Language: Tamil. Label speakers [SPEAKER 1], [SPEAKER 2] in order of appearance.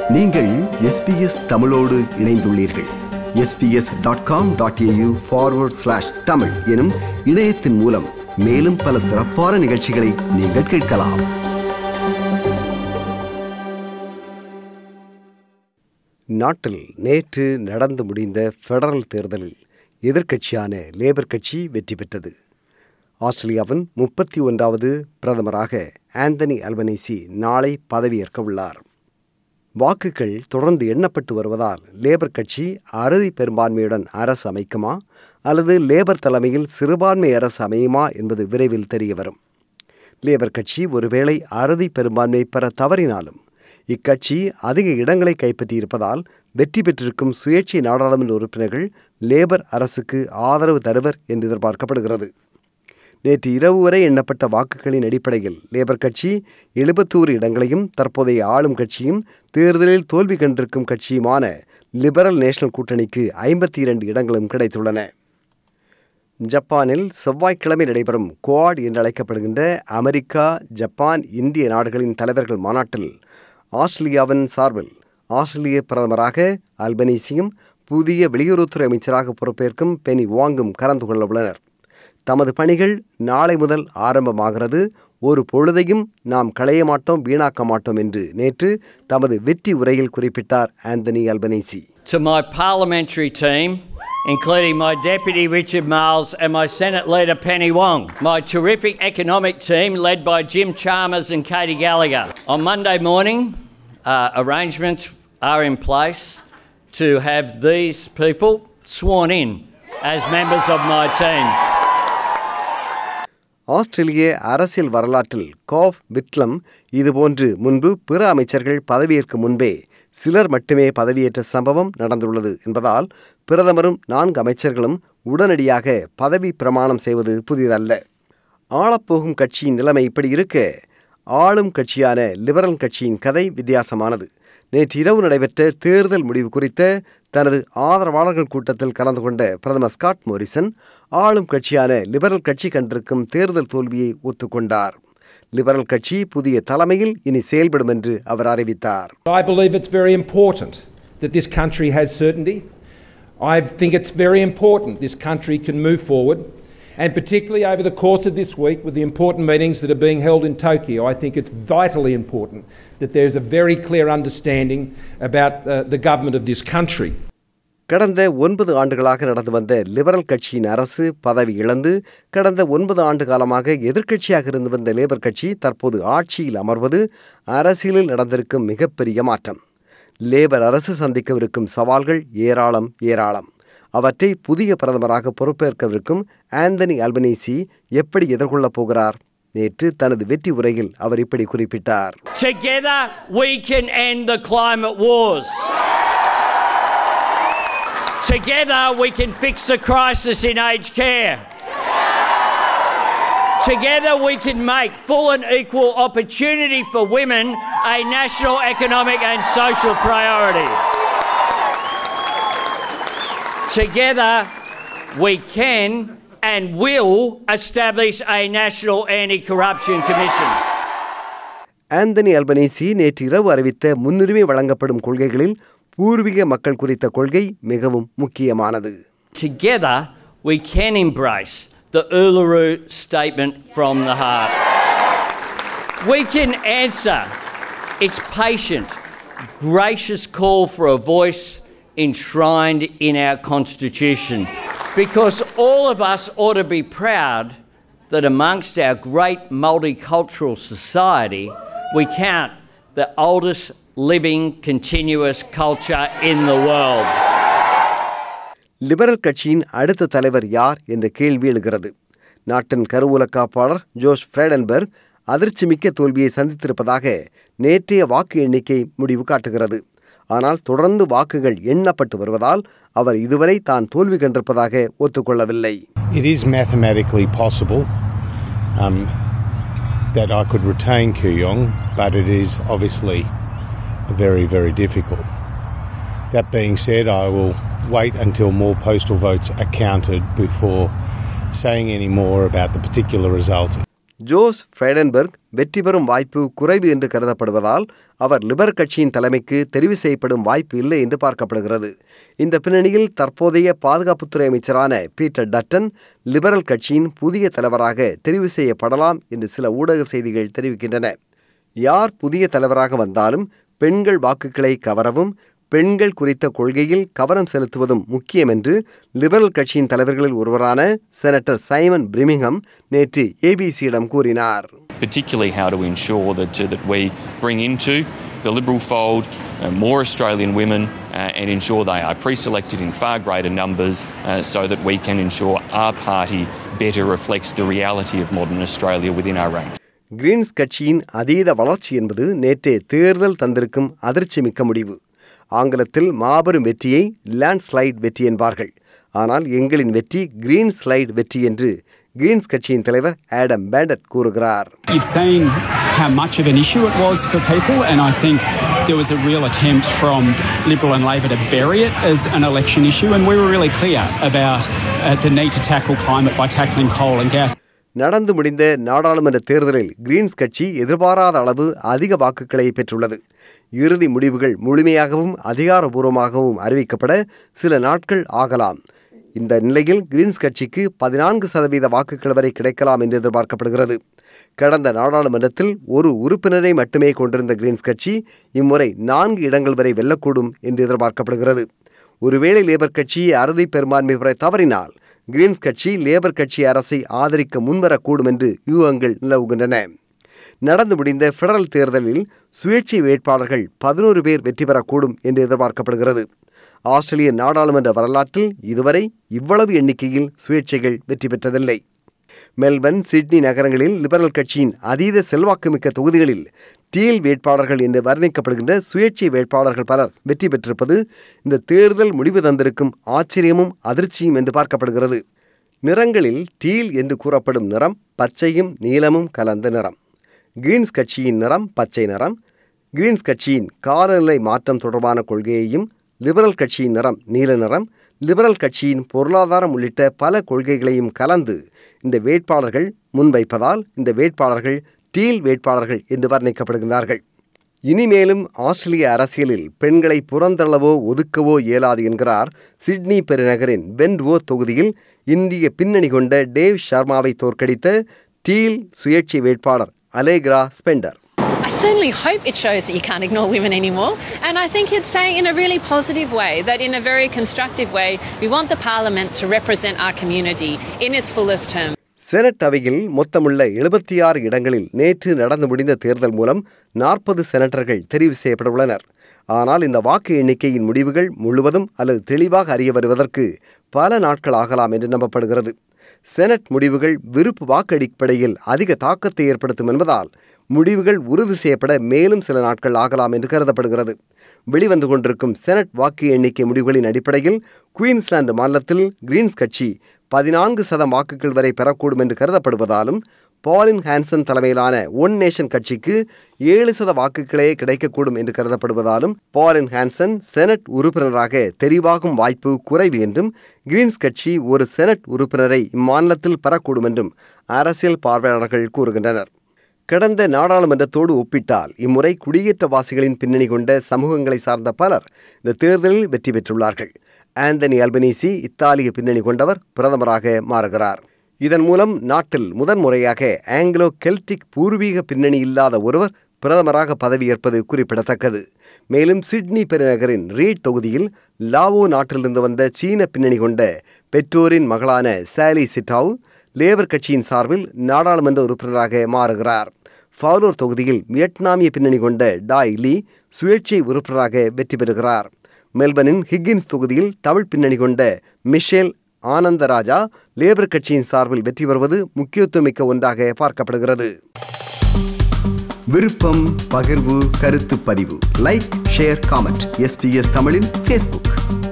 [SPEAKER 1] நீங்கள் எஸ்பிஎஸ் தமிழோடு இணைந்துள்ளீர்கள் SBS dot com dot AU forward slash Tamil எனும் இணையத்தின் மூலம் மேலும் பல சிறப்பான நிகழ்ச்சிகளை நீங்கள் கேட்கலாம் நாட்டில் நேற்று நடந்து முடிந்த ஃபெடரல் தேர்தலில் எதிர்க்கட்சியான லேபர் கட்சி வெற்றி பெற்றது ஆஸ்திரேலியாவின் முப்பத்தி ஒன்றாவது பிரதமராக ஆந்தனி அல்பனீசி நாளை பதவியேற்க உள்ளார் வாக்குகள் தொடர்ந்து எண்ணப்பட்டு வருவதால் லேபர் கட்சி அறுதி பெரும்பான்மையுடன் அரசு அமைக்குமா அல்லது லேபர் தலைமையில் சிறுபான்மை அரசு அமையுமா என்பது விரைவில் தெரியவரும் லேபர் கட்சி ஒருவேளை அறுதி பெரும்பான்மை பெற தவறினாலும் இக்கட்சி அதிக இடங்களை கைப்பற்றியிருப்பதால் வெற்றி பெற்றிருக்கும் சுயேட்சை நாடாளுமன்ற உறுப்பினர்கள் லேபர் அரசுக்கு ஆதரவு தருவர் என்று எதிர்பார்க்கப்படுகிறது நேற்று இரவு வரை எண்ணப்பட்ட வாக்குகளின் அடிப்படையில் லேபர் கட்சி எழுபத்தோரு இடங்களையும் தற்போதைய ஆளும் கட்சியும் தேர்தலில் தோல்வி கண்டிருக்கும் கட்சியுமான லிபரல் நேஷனல் கூட்டணிக்கு ஐம்பத்தி இரண்டு இடங்களும் கிடைத்துள்ளன ஜப்பானில் செவ்வாய்க்கிழமை நடைபெறும் குவாட் என்று அழைக்கப்படுகின்ற அமெரிக்கா ஜப்பான் இந்திய நாடுகளின் தலைவர்கள் மாநாட்டில் ஆஸ்திரேலியாவின் சார்பில் ஆஸ்திரேலிய பிரதமராக அல்பனீசியும் புதிய வெளியுறவுத்துறை அமைச்சராக பொறுப்பேற்கும் பெனி வாங்கும் கலந்து கொள்ள உள்ளனர் தமது பணிகள் நாளை முதல் ஆரம்பமாகிறது ஒரு பொழுதையும் நாம் களைய மாட்டோம் வீணாக்க மாட்டோம் என்று நேற்று தமது வெற்றி உரையில் குறிப்பிட்டார் Anthony Albanese
[SPEAKER 2] to my parliamentary team, including my Deputy Richard Miles and my Senate Leader Penny Wong, my terrific economic team led by Jim Chalmers and Katie Gallagher. On Monday morning, uh, arrangements are in place to have these people sworn in as members of my team.
[SPEAKER 1] ஆஸ்திரேலிய அரசியல் வரலாற்றில் காவ் விட்லம் இதுபோன்று முன்பு பிற அமைச்சர்கள் பதவியேற்கும் முன்பே சிலர் மட்டுமே பதவியேற்ற சம்பவம் நடந்துள்ளது என்பதால் பிரதமரும் நான்கு அமைச்சர்களும் உடனடியாக பதவி பிரமாணம் செய்வது புதிதல்ல ஆளப்போகும் கட்சியின் நிலைமை இப்படி இருக்க ஆளும் கட்சியான லிபரல் கட்சியின் கதை வித்தியாசமானது நேற்று இரவு நடைபெற்ற தேர்தல் முடிவு குறித்த தனது ஆதரவாளர்கள் கூட்டத்தில் கலந்து கொண்ட பிரதமர் ஸ்காட் மோரிசன் ஆளும் கட்சியான லிபரல் கட்சி கண்டிருக்கும் தேர்தல் தோல்வியை ஒத்துக்கொண்டார் லிபரல் கட்சி புதிய தலைமையில் இனி செயல்படும் என்று அவர் அறிவித்தார்
[SPEAKER 3] I believe it's very important that this country has certainty. I think it's very important this country can move forward. And particularly over the course of this week, with the important meetings that are being held in Tokyo, I think it's vitally important that there's a very clear understanding about uh, the government of this country.
[SPEAKER 1] கடந்த ஒன்பது ஆண்டுகளாக நடந்து வந்த லிபரல் கட்சியின் அரசு பதவி இழந்து கடந்த ஒன்பது ஆண்டு காலமாக எதிர்க்கட்சியாக இருந்து வந்த லேபர் கட்சி தற்போது ஆட்சியில் அமர்வது அரசியலில் நடந்திருக்கும் மிகப்பெரிய மாற்றம் லேபர் அரசு சந்திக்கவிருக்கும் சவால்கள் ஏராளம் ஏராளம் அவற்றை புதிய பிரதமராக பொறுப்பேற்கவிருக்கும் ஆந்தனி அல்பனீசி எப்படி எதிர்கொள்ளப் போகிறார் நேற்று தனது வெற்றி உரையில் அவர் இப்படி குறிப்பிட்டார்
[SPEAKER 2] Together, we can end the climate wars. Together, we can fix the crisis in aged care. Together, we can make full and equal opportunity for women a national economic and social priority. Together, we can and will establish a national anti corruption commission.
[SPEAKER 1] Anthony Albanese நேற்று இரவு அறிவித்த முன்னுரிமை வழங்கப்படும் கொள்கைகளில் பூர்வீக மக்கள் குறித்த கொள்கை மிகவும் முக்கியமானது
[SPEAKER 2] Together, we can embrace the Uluru Statement from the Heart. We can answer its patient, gracious call for a voice enshrined in our Constitution. Because all of us ought to be proud that amongst our great multicultural society, we count the oldest living continuous culture in the world.
[SPEAKER 1] Liberal கட்சியின் அடுத்த தலைவர் யார் என்ற கேள்வி எழுகிறது நாட்டின் கருவூல காப்பாளர் ஜோஷ் ஃப்ரேடன்பர்க் அதிர்ச்சிமிக்க தோல்வியை சந்தித்திருப்பதாக நேற்றைய வாக்கு எண்ணிக்கை முடிவு காட்டுகிறது ஆனால் தொடர்ந்து வாக்குகள் எண்ணப்பட்டு வருவதால் அவர் இதுவரை தான் தோல்வி கண்டிருப்பதாக ஒத்துக்கொள்ளவில்லை
[SPEAKER 4] It is mathematically possible um, that I could retain Kuyong, but it is obviously very, very difficult. That being said, I will wait until more postal votes are counted before saying any more about the particular results.
[SPEAKER 1] Josh Frydenberg வெற்றி பெறும் வாய்ப்பு குறைவு என்று கருதப்படுவதால் அவர் லிபர் கட்சியின் தலைமைக்கு தெரிவு செய்யப்படும் வாய்ப்பு இல்லை என்று பார்க்கப்படுகிறது இந்த பின்னணியில் தற்போதைய பாதுகாப்புத்துறை அமைச்சரான பீட்டர் டட்டன் லிபரல் கட்சியின் புதிய தலைவராக தெரிவு செய்யப்படலாம் என்று சில ஊடக செய்திகள் தெரிவிக்கின்றன யார் புதிய தலைவராக வந்தாலும் பெண்கள் வாக்குகளை கவரவும் பெண்கள் குறித்த கொள்கையில் கவனம் செலுத்துவதும் முக்கியம் என்று லிபரல் கட்சியின் தலைவர்களில் ஒருவரான செனட்டர் சைமன் பிரிமிங்ஹம் நேற்று ஏபிசியிடம் கூறினார்
[SPEAKER 5] particularly how to ensure that, uh, that we bring into the Liberal fold uh, more Australian women uh, and ensure they are pre-selected in far greater numbers uh, so that we can ensure our party better reflects the reality of modern Australia within our ranks.
[SPEAKER 1] Greens கட்சியின் அதீத வளர்ச்சி என்பது நேற்றே தேர்தல் தந்திருக்கும் அதிர்ச்சி மிக்க முடிவு ஆங்கிலத்தில் மாபெரும் வெற்றியை லேண்ட்ஸ்லைட் வெற்றி என்பார்கள் ஆனால் எங்களின் வெற்றி கிரீன் ஸ்லைட் வெற்றி என்று கிரீன்ஸ் கட்சியின் தலைவர் ஆடம் பேண்டட் கூறுகிறார்
[SPEAKER 6] You've seen how much of an issue it was for people, and I think there was a real attempt from Liberal and Labor to bury it as an election issue, and we were really clear about uh, the need to tackle climate by tackling coal and gas.
[SPEAKER 1] நடந்து முடிந்த நாடாளுமன்ற தேர்தலில் கிரீன்ஸ் கட்சி எதிர்பாராத அளவு அதிக வாக்குகளை பெற்றுள்ளது இறுதி முடிவுகள் முழுமையாகவும் அதிகாரபூர்வமாகவும் அறிவிக்கப்பட சில நாட்கள் ஆகலாம் இந்த நிலையில் கிரீன்ஸ் கட்சிக்கு பதினான்கு சதவீத வாக்குகள் வரை கிடைக்கலாம் என்று எதிர்பார்க்கப்படுகிறது கடந்த நாடாளுமன்றத்தில் ஒரு உறுப்பினரை மட்டுமே கொண்டிருந்த கிரீன்ஸ் கட்சி இம்முறை நான்கு இடங்கள் வரை வெல்லக்கூடும் என்று எதிர்பார்க்கப்படுகிறது ஒருவேளை லேபர் கட்சி அறுதி பெரும்பான்மை பெற தவறினால் கிரீன்ஸ் கட்சி லேபர் கட்சி அரசை ஆதரிக்க முன்வரக்கூடும் என்று யூகங்கள் நிலவுகின்றன நடந்து முடிந்த பெடரல் தேர்தலில் சுயேட்சை வேட்பாளர்கள் பதினோரு பேர் வெற்றி பெறக்கூடும் என்று எதிர்பார்க்கப்படுகிறது ஆஸ்திரேலிய நாடாளுமன்ற வரலாற்றில் இதுவரை இவ்வளவு எண்ணிக்கையில் சுயேட்சைகள் வெற்றி பெற்றதில்லை மெல்பர்ன் சிட்னி நகரங்களில் லிபரல் கட்சியின் அதீத செல்வாக்குமிக்க தொகுதிகளில் டீல் வேட்பாளர்கள் என்று வர்ணிக்கப்படுகின்ற சுயேட்சை வேட்பாளர்கள் பலர் வெற்றி பெற்றிருப்பது இந்த தேர்தல் முடிவு தந்திருக்கும் ஆச்சரியமும் அதிர்ச்சியும் என்று பார்க்கப்படுகிறது நிறங்களில் டீல் என்று கூறப்படும் நிறம் பச்சையும் நீலமும் கலந்த நிறம் கிரீன்ஸ் கட்சியின் நிறம் பச்சை நிறம் கிரீன்ஸ் கட்சியின் காலநிலை மாற்றம் தொடர்பான கொள்கையையும் லிபரல் கட்சியின் நிறம் நீல நிறம் லிபரல் கட்சியின் பொருளாதாரம் உள்ளிட்ட பல கொள்கைகளையும் கலந்து இந்த வேட்பாளர்கள் முன்வைப்பதால் இந்த வேட்பாளர்கள் டீல் வேட்பாளர்கள் என்று வர்ணிக்கப்படுகிறார்கள் இனிமேலும் ஆஸ்திரேலிய அரசியலில் பெண்களை புறந்தள்ளவோ ஒதுக்கவோ இயலாது என்கிறார் சிட்னி பெருநகரின் பென்ட்வோ தொகுதியில் இந்திய பின்னணி கொண்ட டேவ் சர்மாவை தோற்கடித்த டீல் சுயேட்சை வேட்பாளர் Allegra Spender
[SPEAKER 7] I certainly hope it shows that you can't ignore women anymore. And I think it's saying in a really positive way that in a very constructive way, we want the Parliament to represent our community in its fullest term.
[SPEAKER 1] Senate அவையில் மொத்தமுள்ள எழுபத்தி ஆறு இடங்களில் நேற்று நடந்து முடிந்த தேர்தல் மூலம் நாற்பது செனட்டர்கள் தெரிவு செய்யப்பட்டுள்ளனர் ஆனால் இந்த வாக்கு எண்ணிக்கையின் முடிவுகள் முழுவதும் அல்லது தெளிவாக அறிய வருவதற்கு பல நாட்கள் ஆகலாம் என்று நம்பப்படுகிறது செனட் முடிவுகள் விருப்பு வாக்கு அடிப்படையில் அதிக தாக்கத்தை ஏற்படுத்தும் என்பதால் முடிவுகள் உறுதி செய்யப்பட மேலும் சில நாட்கள் ஆகலாம் என்று கருதப்படுகிறது வெளிவந்து கொண்டிருக்கும் செனட் வாக்கு எண்ணிக்கை முடிவுகளின் அடிப்படையில் குயின்ஸ்லாந்து மாநிலத்தில் கிரீன்ஸ் கட்சி பதினான்கு சதம் வாக்குகள் வரை பெறக்கூடும் என்று கருதப்படுவதாலும் பாலின் ஹான்சன் தலைமையிலான ஒன் நேஷன் கட்சிக்கு ஏழு சத வாக்குகளே கிடைக்கக்கூடும் என்று கருதப்படுவதாலும் பாலின் ஹான்சன் செனட் உறுப்பினராக தெரிவாகும் வாய்ப்பு குறைவு என்றும் கிரீன்ஸ் கட்சி ஒரு செனட் உறுப்பினரை இம்மாநிலத்தில் பெறக்கூடும் என்றும் அரசியல் பார்வையாளர்கள் கூறுகின்றனர் கடந்த நாடாளுமன்றத்தோடு ஒப்பிட்டால் இம்முறை குடியேற்றவாசிகளின் பின்னணி கொண்ட சமூகங்களை சார்ந்த பலர் இந்த தேர்தலில் வெற்றி பெற்றுள்ளார்கள் ஆந்தனி அல்பனீசி இத்தாலிய பின்னணி கொண்டவர் பிரதமராக மாறுகிறார் இதன் மூலம் நாட்டில் முதன்முறையாக ஆங்கிலோ கெல்டிக் பூர்வீக பின்னணி இல்லாத ஒருவர் பிரதமராக பதவியேற்பது குறிப்பிடத்தக்கது மேலும் சிட்னி பெருநகரின் ரீட் தொகுதியில் லாவோ நாட்டிலிருந்து வந்த சீன பின்னணி கொண்ட பெற்றோரின் மகளான சாலி சிட்டாவ் லேபர் கட்சியின் சார்பில் நாடாளுமன்ற உறுப்பினராக மாறுகிறார் ஃபாலோர் தொகுதியில் வியட்நாமிய பின்னணி கொண்ட டாய் லீ சுயேட்சை உறுப்பினராக வெற்றி பெறுகிறார் மெல்பர்னின் ஹிக்கின்ஸ் தொகுதியில் தமிழ் பின்னணி கொண்ட மிஷேல் ஆனந்தராஜா லேபர் கட்சியின் சார்பில் வெற்றி பெறுவது முக்கியத்துவமிக்க ஒன்றாக பார்க்கப்படுகிறது விருப்பம் பகிர்வு கருத்து பதிவு லைக் ஷேர் காமெண்ட் எஸ்பிஎஸ் தமிழின் ஃபேஸ்புக்